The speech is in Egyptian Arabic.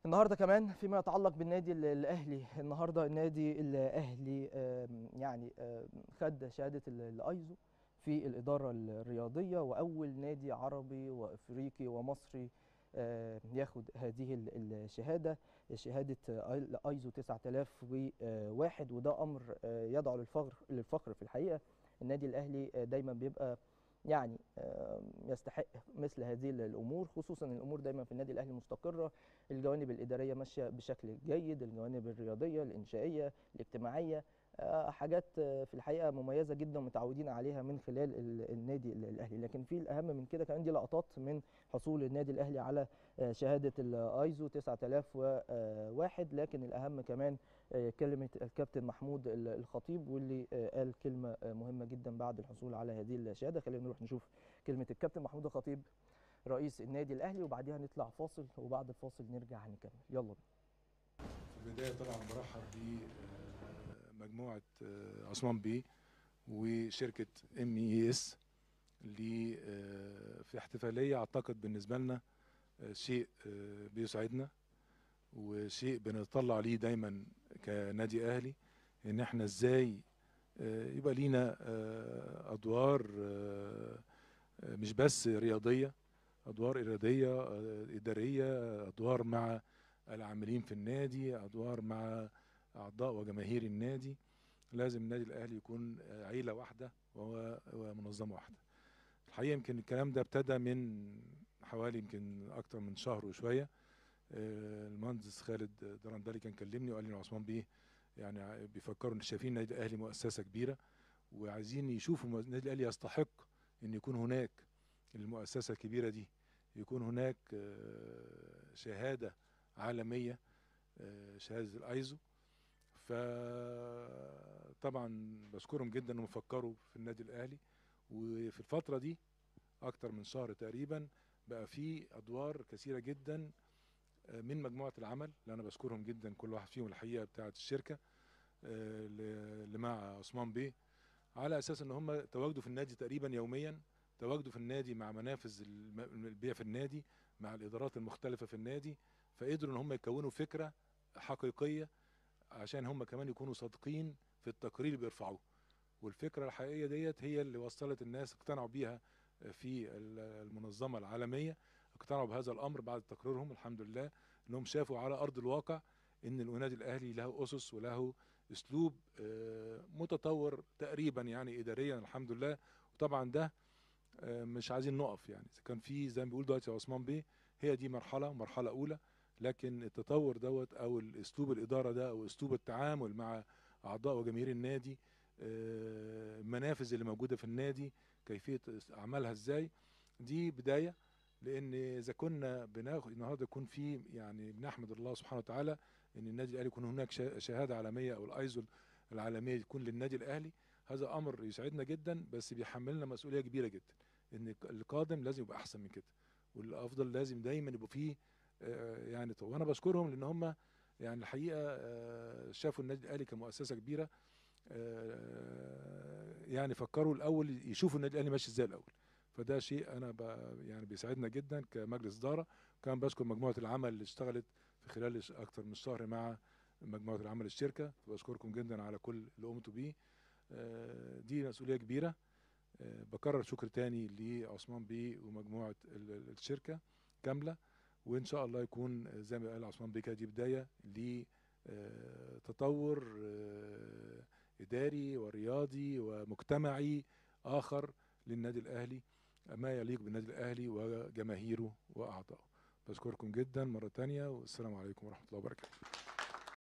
النهارده كمان فيما يتعلق بالنادي ال- الاهلي النهارده النادي الاهلي آم، يعني آم، خد شهاده ال- الايزو في الاداره الرياضيه واول نادي عربي وافريقي ومصري آم، ياخد هذه ال- الشهاده شهاده ايزو 9001 وده امر آه، يدعو للفخر للفخر في الحقيقه النادي الاهلي آه، دايما بيبقى يعني آم، يستحق مثل هذه الامور خصوصا الامور دايما في النادي الاهلي مستقره الجوانب الإدارية ماشية بشكل جيد الجوانب الرياضية الإنشائية الاجتماعية آه، حاجات آه، في الحقيقة مميزة جدا ومتعودين عليها من خلال ال- النادي ال- الأهلي لكن في الأهم من كده كمان دي لقطات من حصول النادي الأهلي على آه، شهادة الآيزو 9001 لكن الأهم كمان آه، كلمة الكابتن محمود ال- الخطيب واللي آه، قال كلمة آه، مهمة جدا بعد الحصول على هذه الشهادة خلينا نروح نشوف كلمة الكابتن محمود الخطيب رئيس النادي الاهلي وبعديها نطلع فاصل وبعد الفاصل نرجع نكمل يلا بينا في البدايه طبعا برحب بمجموعه عثمان بيه وشركه ام اي اس اللي آه، في احتفاليه اعتقد بالنسبه لنا آه، شيء آه، بيسعدنا وشيء بنتطلع ليه دايما كنادي اهلي ان احنا ازاي آه، يبقى لينا آه، ادوار آه، آه، مش بس رياضيه ادوار اراديه آه، اداريه ادوار مع العاملين في النادي ادوار مع اعضاء وجماهير النادي لازم النادي الاهلي يكون عيله واحده وهو- ومنظمه واحده الحقيقه يمكن الكلام ده ابتدى من حوالي يمكن اكتر من شهر وشويه آه، المهندس خالد درندلي كان كلمني وقال لي إن عثمان بيه يعني ع- بيفكروا ان شايفين النادي الاهلي مؤسسه كبيره وعايزين يشوفوا مؤ- النادي الاهلي يستحق ان يكون هناك المؤسسه الكبيره دي يكون هناك آه، شهاده عالميه آه، شهاده الايزو فطبعا بشكرهم جدا انهم فكروا في النادي الاهلي وفي الفتره دي اكتر من شهر تقريبا بقى في ادوار كثيره جدا آه، من مجموعه العمل اللي انا بشكرهم جدا كل واحد فيهم الحقيقه بتاعه الشركه آه، اللي مع عثمان بيه على اساس ان هم تواجدوا في النادي تقريبا يوميا تواجدوا في النادي مع منافذ الم- البيع في النادي مع الادارات المختلفه في النادي فقدروا ان هم يكونوا فكره حقيقيه عشان هم كمان يكونوا صادقين في التقرير اللي بيرفعوه والفكره الحقيقيه ديت هي اللي وصلت الناس اقتنعوا بيها في ال- المنظمه العالميه اقتنعوا بهذا الامر بعد تقريرهم الحمد لله انهم شافوا على ارض الواقع ان النادي الاهلي له اسس وله اسلوب آه، متطور تقريبا يعني اداريا الحمد لله وطبعا ده آه، مش عايزين نقف يعني اذا كان في زي ما بيقول دلوقتي يا عثمان بيه هي دي مرحله مرحله اولى لكن التطور دوت او الاسلوب الاداره ده او اسلوب التعامل مع اعضاء وجماهير النادي آه، المنافذ اللي موجوده في النادي كيفيه اعمالها ازاي دي بدايه لان اذا كنا بناخد النهارده يكون في يعني بنحمد الله سبحانه وتعالى ان النادي الاهلي يكون هناك شا- شهاده عالميه او الايزو العالميه تكون للنادي الاهلي هذا امر يسعدنا جدا بس بيحملنا مسؤوليه كبيره جدا ان القادم لازم يبقى احسن من كده والافضل لازم دايما يبقوا فيه آه، يعني طب وانا بشكرهم لان هم يعني الحقيقه آه، شافوا النادي الاهلي كمؤسسه كبيره آه، يعني فكروا الاول يشوفوا النادي الاهلي ماشي ازاي الاول فده شيء انا ب يعني بيسعدنا جدا كمجلس اداره كان بشكر مجموعه العمل اللي اشتغلت في خلال ش- اكتر من شهر مع مجموعه العمل الشركه بشكركم جدا على كل اللي قمتوا بيه آه، دي مسؤوليه كبيره آه، بكرر شكر تاني لعثمان بيه ومجموعه ال- ال- الشركه كامله وان شاء الله يكون آه، زي ما قال عثمان بيه كده دي بدايه لتطور اداري ورياضي ومجتمعي اخر للنادي الاهلي ما يليق بالنادي الاهلي وجماهيره واعضائه بشكركم جدا مره تانية والسلام عليكم ورحمه الله وبركاته